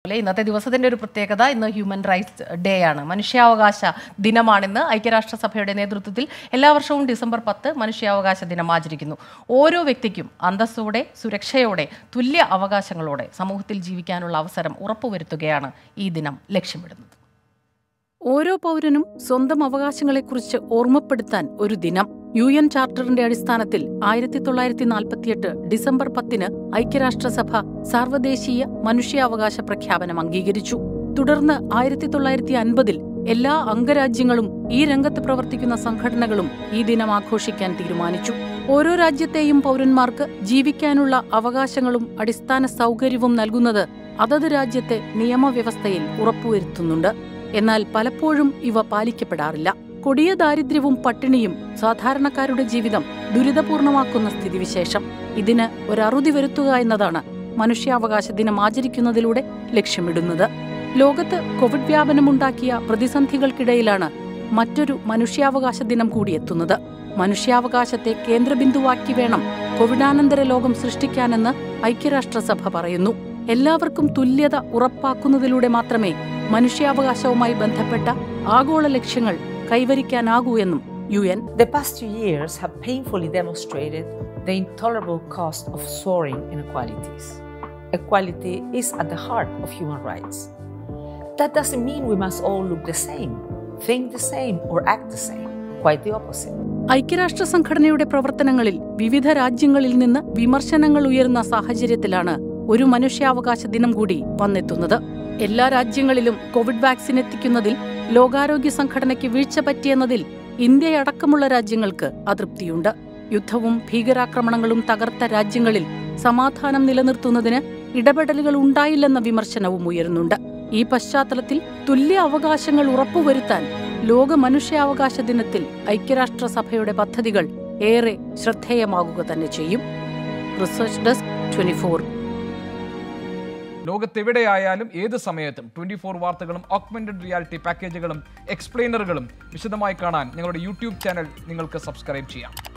ഇന്നത്തെ ദിവസത്തിന്റെ ഒരു പ്രത്യേകത ഇന്ന് ഹ്യൂമൻ റൈറ്റ്സ് ഡേ ആണ് മനുഷ്യാവകാശ ദിനമാണിന്ന് ഐക്യരാഷ്ട്രസഭയുടെ നേതൃത്വത്തിൽ എല്ലാ വർഷവും ഡിസംബർ പത്ത് മനുഷ്യാവകാശ ദിനം ആചരിക്കുന്നു ഓരോ വ്യക്തിക്കും അന്തസ്സോടെ സുരക്ഷയോടെ തുല്യ അവകാശങ്ങളോടെ സമൂഹത്തിൽ ജീവിക്കാനുള്ള അവസരം ഉറപ്പുവരുത്തുകയാണ് ഈ ദിനം ലക്ഷ്യമിടുന്നത് ഓരോ പൗരനും സ്വന്തം അവകാശങ്ങളെക്കുറിച്ച് ഓർമ്മപ്പെടുത്താൻ ഒരു ദിനം യു എൻ ചാർട്ടറിന്റെ അടിസ്ഥാനത്തിൽ ആയിരത്തി തൊള്ളായിരത്തി നാൽപ്പത്തിയെട്ട് ഡിസംബർ പത്തിന് ഐക്യരാഷ്ട്രസഭ സാർവദേശീയ മനുഷ്യാവകാശ പ്രഖ്യാപനം അംഗീകരിച്ചു തുടർന്ന് ആയിരത്തി തൊള്ളായിരത്തി അൻപതിൽ എല്ലാ അംഗരാജ്യങ്ങളും ഈ രംഗത്ത് പ്രവർത്തിക്കുന്ന സംഘടനകളും ഈ ദിനം ആഘോഷിക്കാൻ തീരുമാനിച്ചു ഓരോ രാജ്യത്തെയും പൗരന്മാർക്ക് ജീവിക്കാനുള്ള അവകാശങ്ങളും അടിസ്ഥാന സൗകര്യവും നൽകുന്നത് അതത് രാജ്യത്തെ നിയമവ്യവസ്ഥയിൽ ഉറപ്പുവരുത്തുന്നുണ്ട് എന്നാൽ പലപ്പോഴും ഇവ പാലിക്കപ്പെടാറില്ല കൊടിയ ദാരിദ്ര്യവും പട്ടിണിയും സാധാരണക്കാരുടെ ജീവിതം ദുരിതപൂർണമാക്കുന്ന സ്ഥിതിവിശേഷം ഇതിന് ഒരറുതി വരുത്തുക എന്നതാണ് മനുഷ്യാവകാശ ദിനം ആചരിക്കുന്നതിലൂടെ ലക്ഷ്യമിടുന്നത് ലോകത്ത് കോവിഡ് വ്യാപനമുണ്ടാക്കിയ പ്രതിസന്ധികൾക്കിടയിലാണ് മറ്റൊരു മനുഷ്യാവകാശ ദിനം കൂടി എത്തുന്നത് മനുഷ്യാവകാശത്തെ കേന്ദ്രബിന്ദുവാക്കി വേണം കോവിഡാനന്തര ലോകം സൃഷ്ടിക്കാനെന്ന് ഐക്യരാഷ്ട്രസഭ പറയുന്നു എല്ലാവർക്കും തുല്യത ഉറപ്പാക്കുന്നതിലൂടെ മാത്രമേ മനുഷ്യാവകാശവുമായി ബന്ധപ്പെട്ട ആഗോള ലക്ഷ്യങ്ങൾ കൈവരിക്കാനാകൂ എന്നും U N The past two years have painfully demonstrated the intolerable cost of soaring inequalities. Equality is at the heart of human rights. That doesn't mean we must all look the same, think the same, or act the same. Quite the opposite. ഐക്യരാഷ്ട്ര സംഘടനയുടെ പ്രവർത്തനങ്ങളിൽ വിവിധ രാജ്യങ്ങളിൽ നിന്ന് വിമർശനങ്ങൾ ഉയർന്ന സാഹചര്യത്തിലാണ് ഒരു മനുഷ്യാവകാശ ദിനം കൂടി വന്നെത്തുന്നത് എല്ലാ രാജ്യങ്ങളിലും കോവിഡ് വാക്സിൻ എത്തിക്കുന്നതിൽ ലോകാരോഗ്യ സംഘടനയ്ക്ക് വീഴ്ച പറ്റിയെന്നതിൽ ഇന്ത്യയടക്കമുള്ള രാജ്യങ്ങൾക്ക് അതൃപ്തിയുണ്ട് യുദ്ധവും ഭീകരാക്രമണങ്ങളും തകർത്ത രാജ്യങ്ങളിൽ സമാധാനം നിലനിർത്തുന്നതിന് ഇടപെടലുകൾ ഉണ്ടായില്ലെന്ന വിമർശനവും ഉയരുന്നുണ്ട് ഈ പശ്ചാത്തലത്തിൽ തുല്യ അവകാശങ്ങൾ ഉറപ്പുവരുത്താൻ ലോക മനുഷ്യാവകാശ ദിനത്തിൽ ഐക്യരാഷ്ട്രസഭയുടെ പദ്ധതികൾ ഏറെ ശ്രദ്ധേയമാകുക തന്നെ ചെയ്യും റിസർച്ച് ഡെസ്ക് ട്വന്റി ലോകത്തെവിടെയായാലും ഏത് സമയത്തും ട്വന്റി ഫോർ വാർത്തകളും ഓഗ്മെന്റഡ് റിയാലിറ്റി പാക്കേജുകളും എക്സ്പ്ലെയിനറുകളും വിശദമായി കാണാൻ ഞങ്ങളുടെ യൂട്യൂബ് ചാനൽ നിങ്ങൾക്ക് സബ്സ്ക്രൈബ് ചെയ്യാം